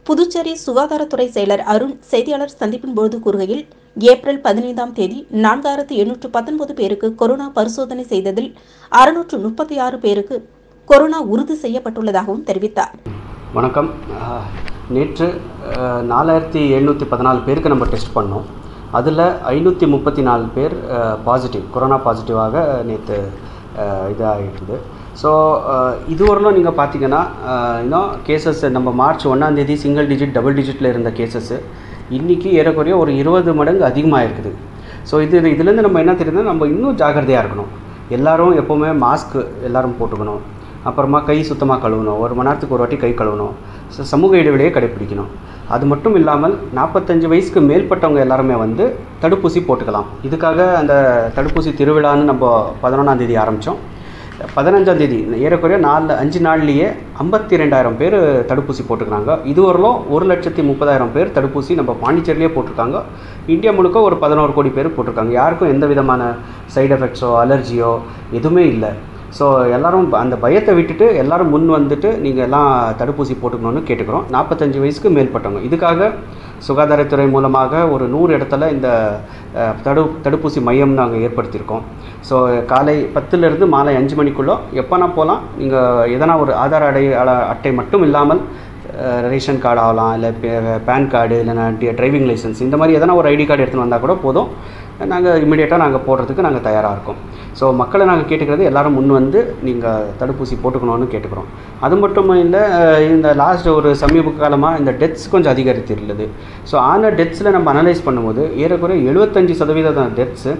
புதுச்சேரி சுகாதாரத்துறை செயலர் அருண் செய்தியாளர் சந்திப்பின் போது கூறுகையில் ஏப்ரல் பதினைந்தாம் தேதி நான்காயிரத்து எண்ணூற்று பத்தொன்பது பேருக்கு கொரோனா பரிசோதனை செய்ததில் அறுநூற்று முப்பத்தி ஆறு பேருக்கு கொரோனா உறுதி செய்யப்பட்டுள்ளதாகவும் தெரிவித்தார் வணக்கம் அஹ், நேற்று அஹ், நாலாயிரத்தி எழுநூற்றி பதினாலு பேருக்கு நம்ம டெஸ்ட் பண்ணோம் அதில் ஐநூற்றி முப்பத்தி நாலு பேர் பாசிட்டிவ் கொரோனா பாசிட்டிவாக நேற்று இதாகிருக்குது ஸோ இதுவரையிலும் நீங்கள் பார்த்தீங்கன்னா இன்னும் கேசஸ் நம்ம மார்ச் ஒன்றாந்தேதி சிங்கிள் டிஜிட் டபுள் டிஜிட்டில் இருந்த கேசஸ்ஸு இன்றைக்கி ஏறக்குறைய ஒரு இருபது மடங்கு அதிகமாக இருக்குது ஸோ இது இதுலேருந்து நம்ம என்ன தெரியுதுன்னா நம்ம இன்னும் ஜாக்கிரதையாக இருக்கணும் எல்லாரும் எப்போவுமே மாஸ்க்கு எல்லாரும் போட்டுக்கணும் அப்புறமா கை சுத்தமாக கழுவணும் ஒரு மணி நேரத்துக்கு ஒரு வாட்டி கை கழுவணும் ச- சமூக இடைவெளியை கடைப்பிடிக்கணும் அது மட்டும் இல்லாமல் நாற்பத்தஞ்சு வயசுக்கு மேற்பட்டவங்க எல்லாருமே வந்து தடுப்பூசி போட்டுக்கலாம் இதுக்காக அந்த தடுப்பூசி திருவிழான்னு நம்ம பதினொன்றாம் தேதி ஆரம்பித்தோம் பதினஞ்சாம் தேதி ஏறக்குறைய நாலு அஞ்சு நாள்லேயே ஐம்பத்தி ரெண்டாயிரம் பேர் தடுப்பூசி போட்டுக்கிறாங்க இதுவரையிலும் ஒரு லட்சத்தி முப்பதாயிரம் பேர் தடுப்பூசி நம்ம பாண்டிச்சேரியிலே போட்டிருக்காங்க இந்தியா முழுக்க ஒரு பதினோரு கோடி பேர் போட்டிருக்காங்க யாருக்கும் எந்த விதமான சைடு எஃபெக்ட்ஸோ அலர்ஜியோ எதுவுமே இல்லை ஸோ எல்லாரும் அந்த பயத்தை விட்டுட்டு எல்லாரும் முன் வந்துட்டு நீங்கள் எல்லாம் தடுப்பூசி போட்டுக்கணும்னு கேட்டுக்கிறோம் நாற்பத்தஞ்சு வயசுக்கு மேற்பட்டவங்க இதுக்காக சுகாதாரத்துறை மூலமாக ஒரு நூறு இடத்துல இந்த அஹ், தடு தடுப்பூசி மையம் நாங்கள் ஏற்படுத்தியிருக்கோம் ஸோ காலை பத்துலேருந்து மாலை அஞ்சு மணிக்குள்ளே எப்போனா போகலாம் நீங்கள் எதனா ஒரு ஆதார் அடை அல- அட்டை மட்டும் இல்லாமல் அஹ், ரேஷன் கார்டு ஆகலாம் இல்லை பேன் கார்டு இல்லைனா டிரைவிங் லைசன்ஸ் இந்த மாதிரி எதனா ஒரு ஐடி கார்டு எடுத்துன்னு வந்தால் கூட போதும் நாங்கள் இமிடியேட்டாக நாங்கள் போடுறதுக்கு நாங்கள் தயாராக இருக்கோம் ஸோ மக்களை நாங்கள் கேட்டுக்கிறது எல்லாரும் முன் வந்து நீங்கள் தடுப்பூசி போட்டுக்கணும்னு கேட்டுக்கிறோம் அது மட்டும் இல்லை அஹ், இந்த லாஸ்ட் ஒரு சமீப காலமாக இந்த டெத்ஸ் கொஞ்சம் அதிகரித்துள்ளது ஸோ ஆன டெத்ஸில் நம்ம அனலைஸ் பண்ணும்போது ஏறக்குறைய எழுபத்தஞ்சு சதவீதம் டெத்ஸு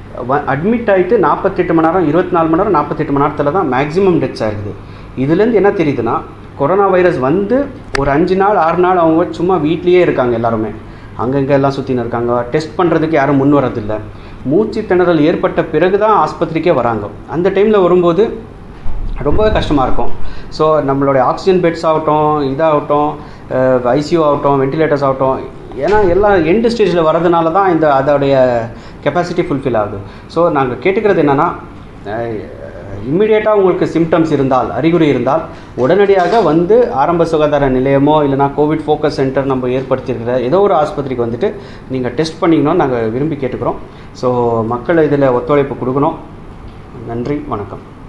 அட்மிட் ஆகிட்டு நாற்பத்தெட்டு மணி நேரம் இருபத்தி நாலு மணி நேரம் நாற்பத்தெட்டு மணி நேரத்தில் தான் மேக்ஸிமம் டெத்ஸ் ஆகுது இதுலேருந்து என்ன தெரியுதுன்னா கொரோனா வைரஸ் வந்து ஒரு அஞ்சு நாள் ஆறு நாள் அவங்க சும்மா வீட்லேயே இருக்காங்க எல்லாருமே அங்கங்கே எல்லாம் சுற்றின்னு இருக்காங்க டெஸ்ட் பண்ணுறதுக்கு யாரும் முன் வரதில்லை மூச்சு திணறல் ஏற்பட்ட பிறகு தான் ஆஸ்பத்திரிக்கே வராங்க அந்த டைமில் வரும்போது ரொம்பவே கஷ்டமாக இருக்கும் ஸோ நம்மளுடைய ஆக்சிஜன் பெட்ஸ் ஆகட்டும் இதாகட்டும் ஐசியூ ஆகட்டும் வென்டிலேட்டர்ஸ் ஆகட்டும் ஏன்னா எல்லாம் எண்டு ஸ்டேஜில் வரதுனால தான் இந்த அதோடைய கெப்பாசிட்டி ஃபுல்ஃபில் ஆகுது ஸோ நாங்கள் கேட்டுக்கிறது என்னென்னா இம்மிடியேட்டாக உங்களுக்கு சிம்டம்ஸ் இருந்தால் அறிகுறி இருந்தால் உடனடியாக வந்து ஆரம்ப சுகாதார நிலையமோ இல்லைனா கோவிட் ஃபோக்கஸ் சென்டர் நம்ம ஏற்படுத்தியிருக்கிற ஏதோ ஒரு ஆஸ்பத்திரிக்கு வந்துட்டு நீங்கள் டெஸ்ட் பண்ணிக்கணும்னு நாங்கள் விரும்பி கேட்டுக்கிறோம் ஸோ மக்கள் இதில் ஒத்துழைப்பு கொடுக்கணும் நன்றி வணக்கம்